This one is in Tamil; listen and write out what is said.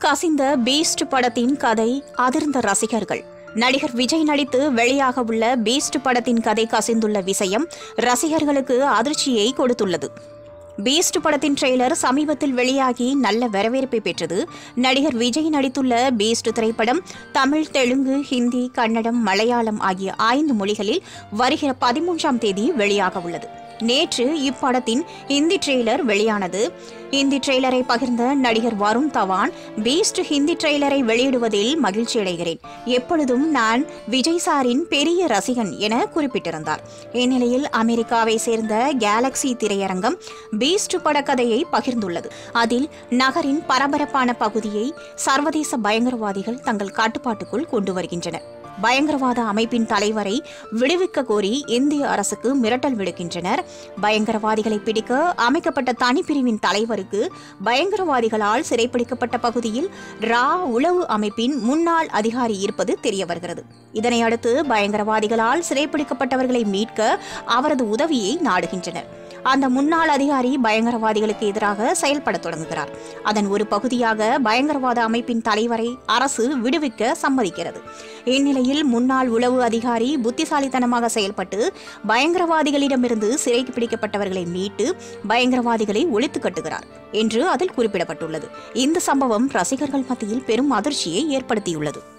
கசிந்த பீஸ்ட் படத்தின் கதை அதிர்ந்த ரசிகர்கள் நடிகர் விஜய் நடித்து வெளியாக உள்ள பீஸ்ட் படத்தின் கதை கசிந்துள்ள விஷயம் ரசிகர்களுக்கு அதிர்ச்சியை கொடுத்துள்ளது பீஸ்ட் படத்தின் ட்ரெய்லர் சமீபத்தில் வெளியாகி நல்ல வரவேற்பை பெற்றது நடிகர் விஜய் நடித்துள்ள பீஸ்ட் திரைப்படம் தமிழ் தெலுங்கு ஹிந்தி கன்னடம் மலையாளம் ஆகிய ஐந்து மொழிகளில் வருகிற பதிமூன்றாம் தேதி வெளியாக உள்ளது நேற்று இப்படத்தின் ஹிந்தி ட்ரெய்லர் வெளியானது ஹிந்தி ட்ரெய்லரை பகிர்ந்த நடிகர் வருண் தவான் பீஸ்ட் ஹிந்தி ட்ரெய்லரை வெளியிடுவதில் மகிழ்ச்சியடைகிறேன் எப்பொழுதும் நான் விஜய் சாரின் பெரிய ரசிகன் என குறிப்பிட்டிருந்தார் இந்நிலையில் அமெரிக்காவை சேர்ந்த கேலக்ஸி திரையரங்கம் பீஸ்ட் படக்கதையை பகிர்ந்துள்ளது அதில் நகரின் பரபரப்பான பகுதியை சர்வதேச பயங்கரவாதிகள் தங்கள் கட்டுப்பாட்டுக்குள் கொண்டு வருகின்றனர் பயங்கரவாத அமைப்பின் தலைவரை விடுவிக்க கோரி இந்திய அரசுக்கு மிரட்டல் விடுக்கின்றனர் பயங்கரவாதிகளை பிடிக்க அமைக்கப்பட்ட தனிப்பிரிவின் தலைவருக்கு பயங்கரவாதிகளால் சிறைப்பிடிக்கப்பட்ட பகுதியில் ரா உளவு அமைப்பின் முன்னாள் அதிகாரி இருப்பது தெரிய வருகிறது இதனை அடுத்து பயங்கரவாதிகளால் சிறைப்பிடிக்கப்பட்டவர்களை மீட்க அவரது உதவியை நாடுகின்றனர் அந்த முன்னாள் அதிகாரி பயங்கரவாதிகளுக்கு எதிராக செயல்பட தொடங்குகிறார் அதன் ஒரு பகுதியாக பயங்கரவாத அமைப்பின் தலைவரை அரசு விடுவிக்க சம்மதிக்கிறது இந்நிலையில் முன்னாள் உளவு அதிகாரி புத்திசாலித்தனமாக செயல்பட்டு பயங்கரவாதிகளிடமிருந்து சிறைக்கு பிடிக்கப்பட்டவர்களை மீட்டு பயங்கரவாதிகளை ஒழித்து கட்டுகிறார் என்று அதில் குறிப்பிடப்பட்டுள்ளது இந்த சம்பவம் ரசிகர்கள் மத்தியில் பெரும் அதிர்ச்சியை ஏற்படுத்தியுள்ளது